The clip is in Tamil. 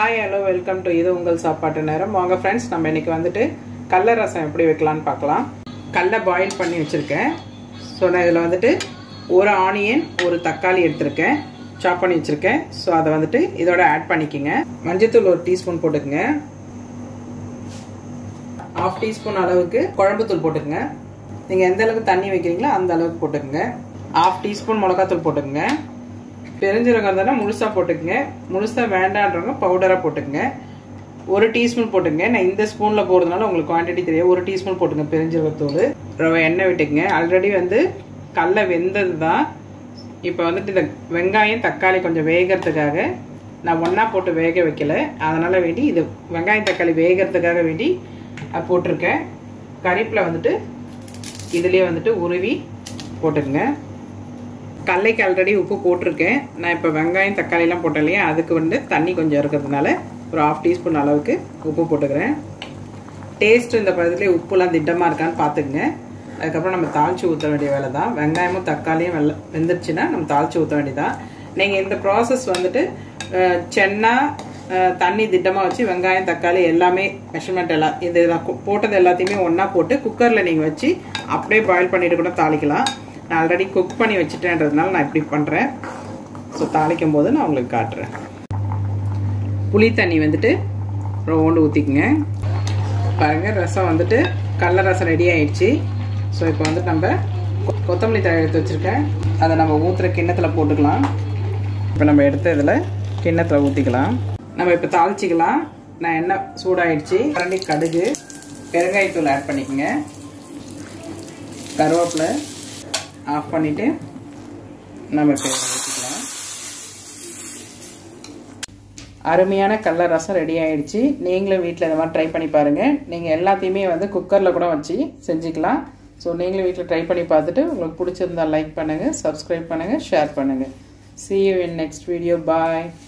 ஹாய் ஹலோ வெல்கம் டு இது உங்கள் சாப்பாட்டு நேரம் வாங்க ஃப்ரெண்ட்ஸ் நம்ம இன்னைக்கு வந்துட்டு கடல ரசம் எப்படி வைக்கலாம்னு பார்க்கலாம் கடலை பாயில் பண்ணி வச்சுருக்கேன் ஸோ நான் இதில் வந்துட்டு ஒரு ஆனியன் ஒரு தக்காளி எடுத்திருக்கேன் சாப் பண்ணி வச்சுருக்கேன் ஸோ அதை வந்துட்டு இதோட ஆட் பண்ணிக்கோங்க மஞ்சத்தூள் ஒரு டீஸ்பூன் போட்டுக்கோங்க ஹாஃப் டீஸ்பூன் அளவுக்கு குழம்புத்தூள் போட்டுக்கோங்க நீங்கள் எந்த அளவுக்கு தண்ணி வைக்கிறீங்களோ அந்த அளவுக்கு போட்டுக்கோங்க ஹாஃப் டீஸ்பூன் மிளகாத்தூள் போட்டுக்கோங்க பெருஞ்சீரகம் இருந்தால் முழுசாக போட்டுக்கங்க முழுசாக வேண்டான்றவங்க பவுடராக போட்டுக்கங்க ஒரு டீஸ்பூன் போட்டுங்க நான் இந்த ஸ்பூனில் போகிறதுனால உங்களுக்கு குவான்டிட்டி தெரியும் ஒரு டீஸ்பூன் போட்டுங்க பெருஞ்சீரகத்தூள் ரவை எண்ணெய் விட்டுக்குங்க ஆல்ரெடி வந்து கடல வெந்தது தான் இப்போ வந்துட்டு இந்த வெங்காயம் தக்காளி கொஞ்சம் வேகிறதுக்காக நான் ஒன்றா போட்டு வேக வைக்கல அதனால் வேண்டி இது வெங்காயம் தக்காளி வேகிறதுக்காக வேண்டி போட்டிருக்கேன் கறிப்பில் வந்துட்டு இதுலேயே வந்துட்டு உருவி போட்டுருங்க கடலைக்கு ஆல்ரெடி உப்பு போட்டிருக்கேன் நான் இப்போ வெங்காயம் தக்காளிலாம் போட்டேன் இல்லையா அதுக்கு வந்து தண்ணி கொஞ்சம் இருக்கிறதுனால ஒரு ஆஃப் டீஸ்பூன் அளவுக்கு உப்பு போட்டுக்கிறேன் டேஸ்ட் இந்த பதத்துலேயே உப்புலாம் திட்டமாக இருக்கான்னு பார்த்துக்குங்க அதுக்கப்புறம் நம்ம தாளித்து ஊற்ற வேண்டிய வேலை தான் வெங்காயமும் தக்காளியும் வெள்ள வெந்துருச்சுன்னா நம்ம தாளித்து ஊற்ற வேண்டியதான் நீங்கள் இந்த ப்ராசஸ் வந்துட்டு சென்னா தண்ணி திட்டமாக வச்சு வெங்காயம் தக்காளி எல்லாமே மெஷர்மெண்ட் எல்லாம் இது போட்டது எல்லாத்தையுமே ஒன்றா போட்டு குக்கரில் நீங்கள் வச்சு அப்படியே பாயில் பண்ணிட்டு கூட தாளிக்கலாம் நான் ஆல்ரெடி குக் பண்ணி வச்சுட்டேன்றதுனால நான் இப்படி பண்ணுறேன் ஸோ தாளிக்கும் போது நான் உங்களுக்கு காட்டுறேன் புளி தண்ணி வந்துட்டு ரவுண்டு ஊற்றிக்குங்க பாருங்கள் ரசம் வந்துட்டு கடல ரசம் ரெடி ஆயிடுச்சு ஸோ இப்போ வந்துட்டு நம்ம கொத்தமல்லி தழை எடுத்து வச்சுருக்கேன் அதை நம்ம ஊற்றுற கிண்ணத்தில் போட்டுக்கலாம் இப்போ நம்ம எடுத்த இதில் கிண்ணத்தில் ஊற்றிக்கலாம் நம்ம இப்போ தாளிச்சிக்கலாம் நான் எண்ணெய் சூடாயிடுச்சு கரண்டி கடுகு பெருங்காயத்தூள் ஆட் பண்ணிக்கோங்க கருவேப்பிலை ஆஃப் பண்ணிவிட்டு நம்ம இப்போ ஊற்றிக்கலாம் அருமையான கடல ரசம் ரெடி ஆயிடுச்சு நீங்களும் வீட்டில் இந்த மாதிரி ட்ரை பண்ணி பாருங்கள் நீங்கள் எல்லாத்தையுமே வந்து குக்கரில் கூட வச்சு செஞ்சுக்கலாம் ஸோ நீங்களும் வீட்டில் ட்ரை பண்ணி பார்த்துட்டு உங்களுக்கு பிடிச்சிருந்தா லைக் பண்ணுங்கள் சப்ஸ்கிரைப் பண்ணுங்கள் ஷேர் பண்ணுங்கள் see you in next video bye